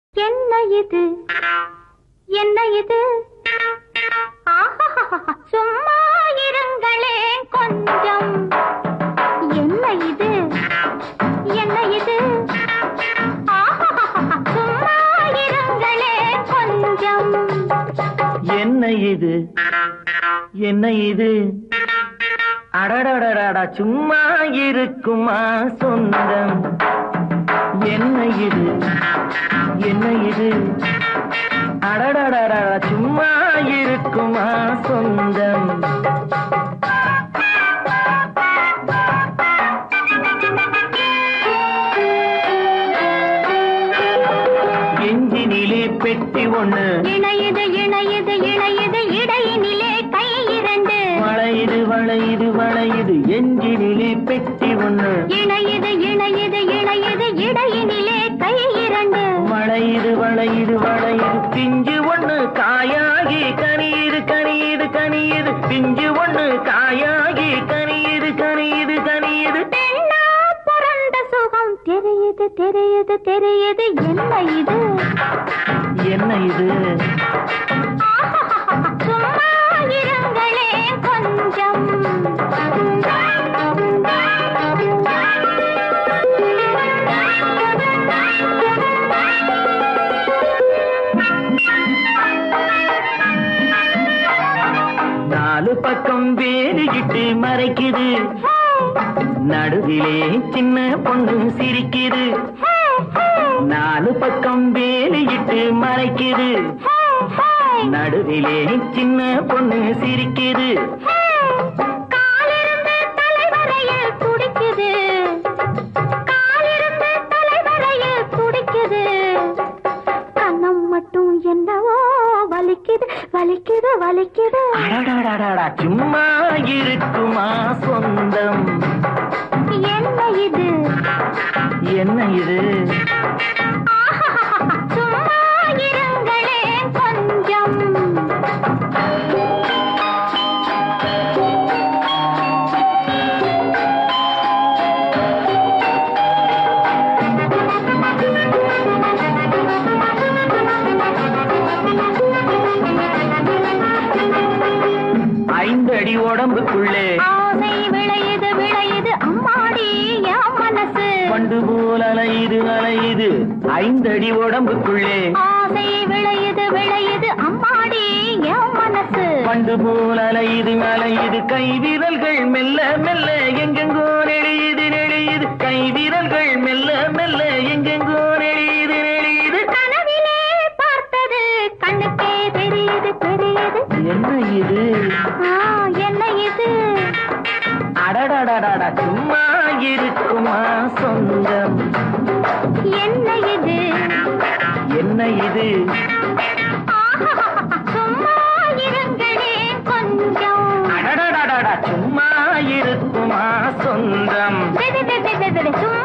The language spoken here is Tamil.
என்ன இது என்ன இது ஆஹாஹாஹா, சும்மா இருங்களே கொஞ்சம் என்ன இது என்ன இது ஆஹாஹாஹா, சும்மா இருங்களே கொஞ்சம் என்ன இது என்ன இது அடடடடா சும்மா இருக்குமா சொந்தம் என்ன இது என்ன இது அடடடடா சும்மா இருக்குமா சொந்தம் எஞ்சினிலே பெட்டி ஒண்ணு இணையது இணையது இணையது இடையினிலே கை இரண்டு வளையுது வளையுது வளையுது எஞ்சினிலே பெட்டி ஒண்ணு இணையது இணையது இணையது இடையினிலே கை இரண்டு வளையுது வளையுது வளையுது பிஞ்சு ஒண்ணு காயாகி கனியுது கனியுது கனியுது பிஞ்சு ஒண்ணு காயாகி கனியுது கனியுது கனியுது பெண்ணா பிறந்த சுகம் தெரியுது தெரியுது தெரியுது என்ன இது என்ன இது ஆஹாஹாஹா, சும்மா இருங்களே கொஞ்சம் நாலு பக்கம் வேலிக்கிட்டு மறைக்குது நடுவிலே சின்ன பொண்ணு சிரிக்குது நாலு பக்கம் வேலியிட்டு மறைக்குது நடுவிலே சின்ன பொண்ணு சிரிக்குது காலிருந்து தலைவரையில் துடிக்குது காலிருந்து தலைவரையில் துடிக்குது கண்ணம் மட்டும் என்னவோ வலிக்குது வலிக்குது வலிக்குது அடடடடடா, சும்மா இருக்குமா சொந்தம் என்ன இது என்ன இது ஆஹாஹாஹா, சும்மா இருங்களே கொஞ்சம் ஐந்தடி உடம்புக்குள்ளே ஆசை விளையுது விளையுது அம்மாடி என் மனசு பண்டு போல் அலையுது அலையுது ஐந்தடி உடம்புக்குள்ளே ஆசை விளையுது விளையுது அம்மாடி என் மனசு பண்டு போல் அலையுது அலையுது கை விரல்கள் மெல்ல மெல்ல எங்கெங்கோ நெளியுது நெளியுது கை விரல்கள் மெல்ல மெல்ல எங்கெங்கோ நெளியுது நெளியுது கனவிலே பார்த்தது கண்ணுக்கே தெரியுது தெரியுது என்ன இது ஆ, என்ன இது அடடடடடா சும்மா இருக்குமா சொந்தம் என்ன இது என்ன இது ஆஹாஹாஹா, சும்மா இருங்களே கொஞ்சம் அடடடடடா சும்மா இருக்குமா சொந்தம் வெது வெது வெது வெது, சும்மா